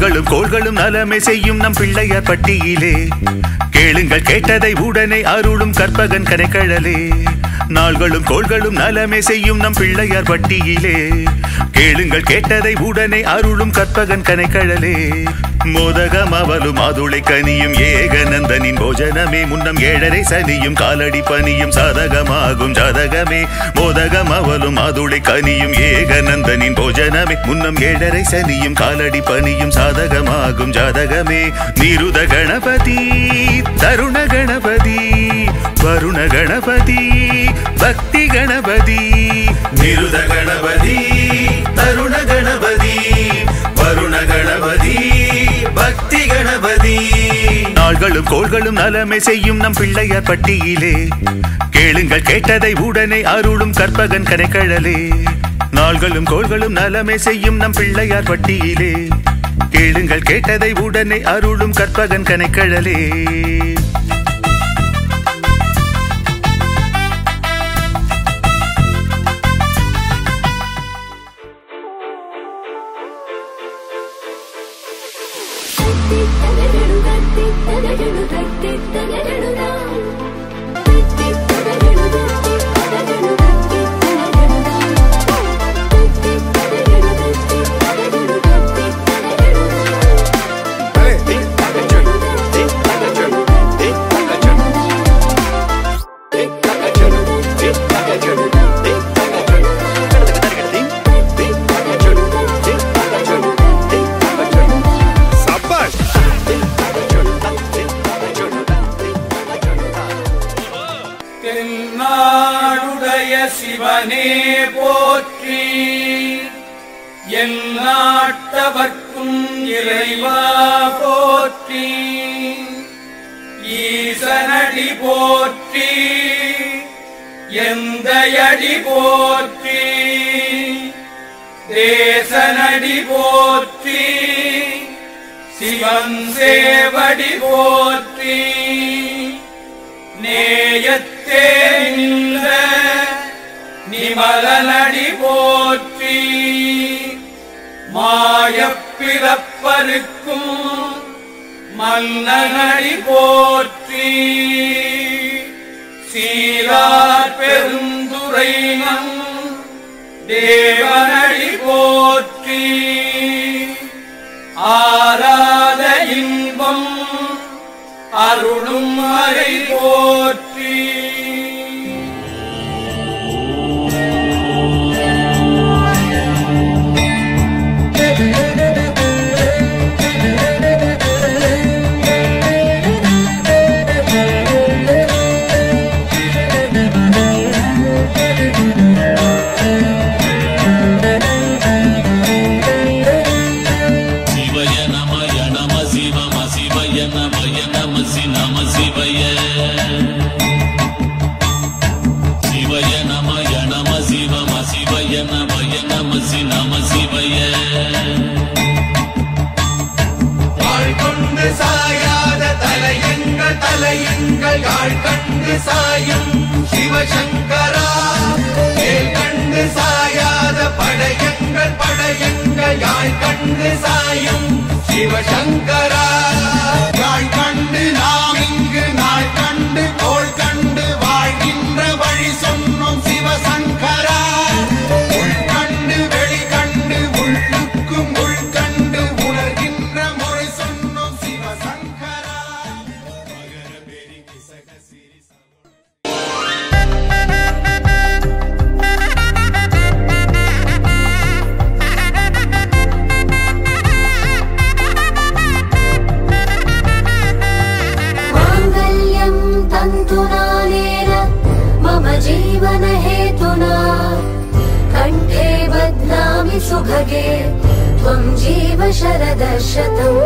நாள்களும் கோள்களும் நலமை செய்யும் நம் பிள்ளையார் பட்டியிலே கேளுங்கள் கேட்டதை உடனே அருளும் கற்பகன் கனைக்கழலே நாள்களும் கோள்களும் நலமே செய்யும் நம் பிள்ளையார் பட்டியிலே கேளுங்கள் கேட்டதை உடனே அருளும் கற்பகன் கனைக்கழலே மோதகம் அவலும் அதுளை கனியும் ஏகநந்தனின் போஜனமே முன்னம் ஏழரை சனியும் காலடி பனியும் சாதகமாகும் ஜாதகமே மோதகம் அவலும் அதுளை கனியும் ஏகநந்தனின் போஜனமே முன்னம் ஏழரை சனியும் காலடி பனியும் சாதகமாகும் ஜாதகமே நிருத கணபதி தருண கணபதி வருண கணபதி பக்தி கணபதி நிருத கணபதி தருண கணபதி வருண கணபதி பக்தி கணபதி நாள்களும் கோள்களும் நலமை செய்யும் நம் பிள்ளையார் பட்டியிலே கேளுங்கள் கேட்டதை உடனே அருளும் கற்பகன் கனைக்கழலே நாள்களும் கோள்களும் நலமை செய்யும் நம் பிள்ளையார் பட்டியிலே கேளுங்கள் கேட்டதை உடனே அருளும் கற்பகன் கனைக்கழலே தத்தி தகடடு தத்தி தகடடு தத்தி தகடடுடா தத்தி தகடடு தத்தி தகடடு தத்தி தகடடுடா தத்தி தகடடு தத்தி தகடடு தத்தி தகடடுடா சபாஷ் தென்னாடுடைய சிவனே போற்றி என் நாட்டவர்க்கும் இறைவா போற்றி ஈசனடி போற்றி எந்தையடி போற்றி தேசனடி போற்றி சிவன் சேவடி போற்றி நேயத்தே நின்ற நிமலனடி போற்றி மாயப்பிறப்பருக்கும் மன்னனடி போற்றி சீரார் பெருந்துரைனம் தேவனடி போற்றி ஆராத இன்பம் அருளும் மறை போற்றி சிவய நமய நம சிவம சிவய நமய நம சி நம சிவய சிவய நமய நம சிவம சிவய நமய நம சி நம சிவய வாழ் கொண்டு சாயாத தலையங்கள் தலையங்கள் யாழ் கண்டு சாயும் சிவசங்கரா மேல் கண்டு சாயாத படையங்கள் படையங்கள் யாழ் கண்டு சாயும் சிவசங்கரா யாழ் கண்டு நாம் இங்கு நாள் கண்டு கோள் கண்டு வாழ்கின்ற வழி சொன்னோம் சிவசங்கரா உள் கண்டு வெளி கண்டு உள்ளுக்கும் உள் கண்டு உணர்கின்ற முறை சொன்னோம் சிவசங்கரா மகர பெரி கிசக சிரி சகோ माङ्गल्यं तन्तुनानेन मम जीवनहेतुना कण्ठे बध्नामि सुभगे त्वं जीव शरदशतम्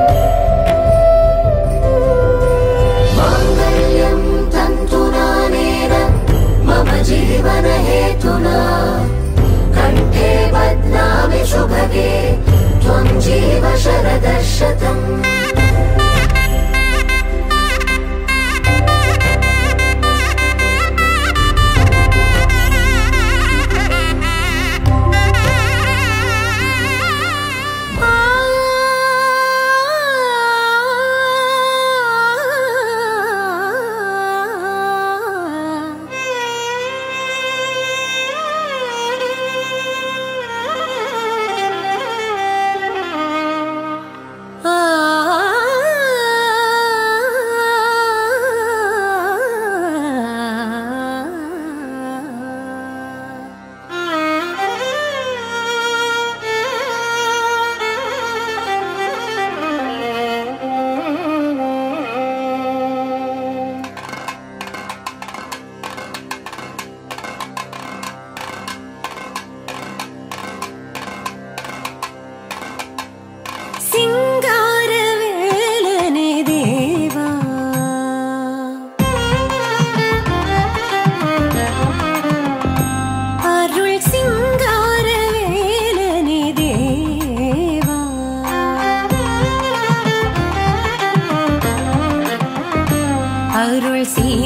माङ्गल्यं तन्तुनानेन मम जीवनहेतुना कण्ठे बध्नामि सुभगे त्वं जीव शरदशतम् ஆ தமிழ் சீ